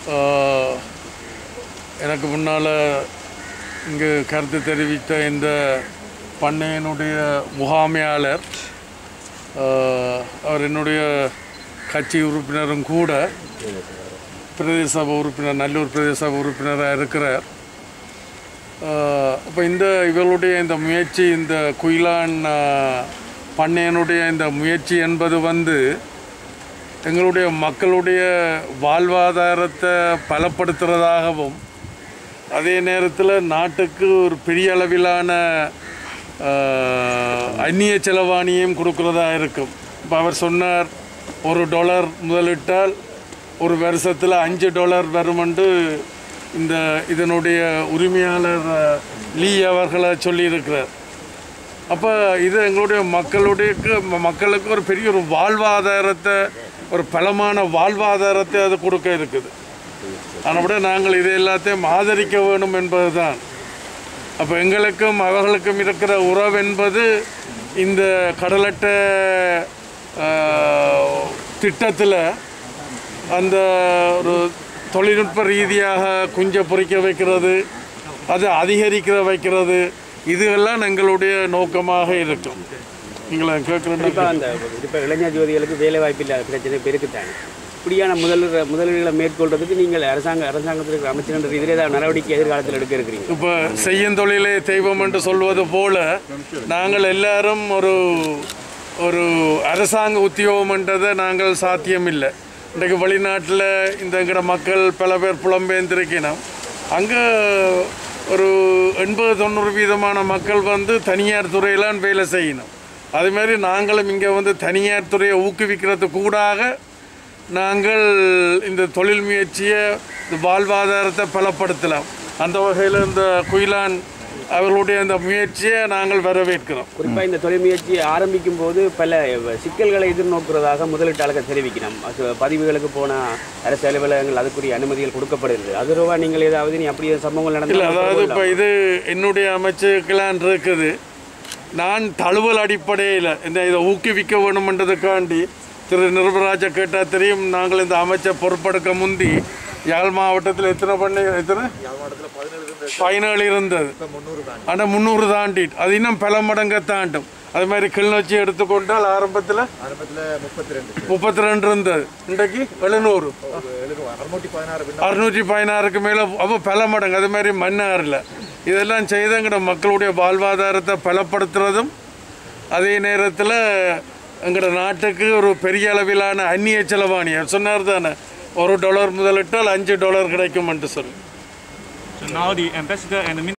ஆஹ், எனக்கு முன்னால் இங்கு கருத்து தெரிவித்த இந்த பண்ணையினுடைய முகாமையாளர் ஆஹ், அவர் என்னுடைய கட்சி உறுப்பினரும் கூட பிரதேச சபை உறுப்பினர் நல்லூர் பிரதேச சபை உறுப்பினராக இருக்கிறார் இப்போ இந்த இவர்களுடைய இந்த முயற்சி இந்த குயிலான் ஆஹ், பண்ணையனுடைய இந்த முயற்சி என்பது வந்து எங்களுடைய மக்களுடைய வாழ்வாதாரத்தை பலப்படுத்துறதாகவும் அதே நேரத்தில் நாட்டுக்கு ஒரு பெரிய அளவிலான ஆஹ், அந்நிய செலவாணியும் கொடுக்குறதா இருக்கும் இப்போ அவர் சொன்னார் ஒரு டாலர் முதலிட்டால் ஒரு வருஷத்தில் அஞ்சு டாலர் வருமென்று இந்த இதனுடைய உரிமையாளர் ஆஹ், லீ அவர்களை சொல்லியிருக்கிறார் அப்போ இது எங்களுடைய மக்களுடைய மக்களுக்கு ஒரு பெரிய ஒரு வாழ்வாதாரத்தை ஒரு பலமான வாழ்வாதாரத்தை அது கொடுக்க இருக்குது ஆனால் நாங்கள் இதை எல்லாத்தையும் ஆதரிக்க வேணும் என்பதுதான் அப்போ எங்களுக்கும் அவர்களுக்கும் இருக்கிற உறவு என்பது இந்த கடலட்டை திட்டத்தில் அந்த ஒரு தொழில்நுட்ப ரீதியாக குஞ்ச பொறிக்க வைக்கிறது அது அதிகரிக்கிற வைக்கிறது இதுவெல்லாம் எங்களுடைய நோக்கமாக இருக்கும் நீங்களை கேட்குறேன் குறிப்பாக அந்த இப்போ இளைஞர் ஜோதிகளுக்கு வேலை வாய்ப்பு இல்லாத பிரச்சனை இப்போ இருக்குதானே இப்படியான முதலீடு முதலீடுகளை மேற்கொள்றதுக்கு நீங்கள் அரசாங்க அரசாங்கத்தில் இருக்கிற அமைச்சர் என்ற ரீதியில் ஏதாவது நடவடிக்கை எதிர்காலத்தில் எடுக்க இருக்கிறீங்க இப்போ செய்யும் தொழிலே தெய்வம் என்று சொல்வது போல நாங்கள் எல்லாரும் ஒரு ஒரு அரசாங்க உத்தியோகம்ன்றதை நாங்கள் சாத்தியமில்லை இன்றைக்கு வெளிநாட்டில் இந்த எங்கட மக்கள் பல பேர் புலம்பெயர்ந்திருக்கணும் அங்கே ஒரு எண்பது தொண்ணூறு வீதமான மக்கள் வந்து தனியார் துறையிலான் வேலை செய்யணும் அது மாதிரி நாங்களும் இங்கே வந்து தனியார் துறையை ஊக்குவிக்கிறதுக்கு கூடாக நாங்கள் இந்த தொழில் முயற்சியை இந்த வாழ்வாதாரத்தை பலப்படுத்தலாம் அந்த வகையில் இந்த குயிலான் அவர்களுடைய இந்த முயற்சியை நாங்கள் வரவேற்கிறோம் குறிப்பாக இந்த தொழில் முயற்சி ஆரம்பிக்கும் போது பல சிக்கல்களை எதிர்நோக்குறதாக முதலீட்டாளர்கள் தெரிவிக்கணும் அது பதிவுகளுக்கு போன அரசு அலுவலகங்கள் அதுக்குரிய அனுமதிகள் கொடுக்கப்படுகிறது அது ரூபா நீங்கள் ஏதாவது நீ அப்படியே சம்பவங்கள் இல்லை நடந்தால் அதாவது இப்போ இது என்னுடைய அமைச்சுக்கெல்லாம் இருக்குது நான் தழுவல் அடிப்படையில் இந்த இதை ஊக்குவிக்க வேணுமென்றதுக்காண்டி திரு நிருபராஜா கேட்டால் தெரியும் நாங்கள் இந்த அமைச்சர் பொறுப்பெடுக்க முந்தி யாழ் மாவட்டத்தில் எத்தனை பண்ணி எத்தனை பதினேழு இருந்தது ஆனால் முந்நூறு தாண்டிட்டு அது இன்னும் பல மடங்கை தாண்டும் அது மாதிரி கிளிநொச்சி எடுத்துக்கொண்டால் ஆரம்பத்தில் ஆரம்பத்தில் முப்பத்தி ரெண்டு முப்பத்தி ரெண்டு இருந்தது இன்றைக்கு எழுநூறு அறுநூற்றி பதினாறு அறுநூற்றி பதினாறுக்கு மேலே அப்போ பல மடங்கு அது மாதிரி மன்னாரில் இதெல்லாம் செய்து எங்கட மக்களுடைய வாழ்வாதாரத்தை பலப்படுத்துறதும் அதே நேரத்தில் எங்கட நாட்டுக்கு ஒரு பெரிய அளவிலான அந்நிய செலவாணி அவர் சொன்னார் தானே ஒரு டாலர் முதலிட்டால் அஞ்சு டாலர் கிடைக்கும்ன்ட்டு சொல்லி So now the ambassador and the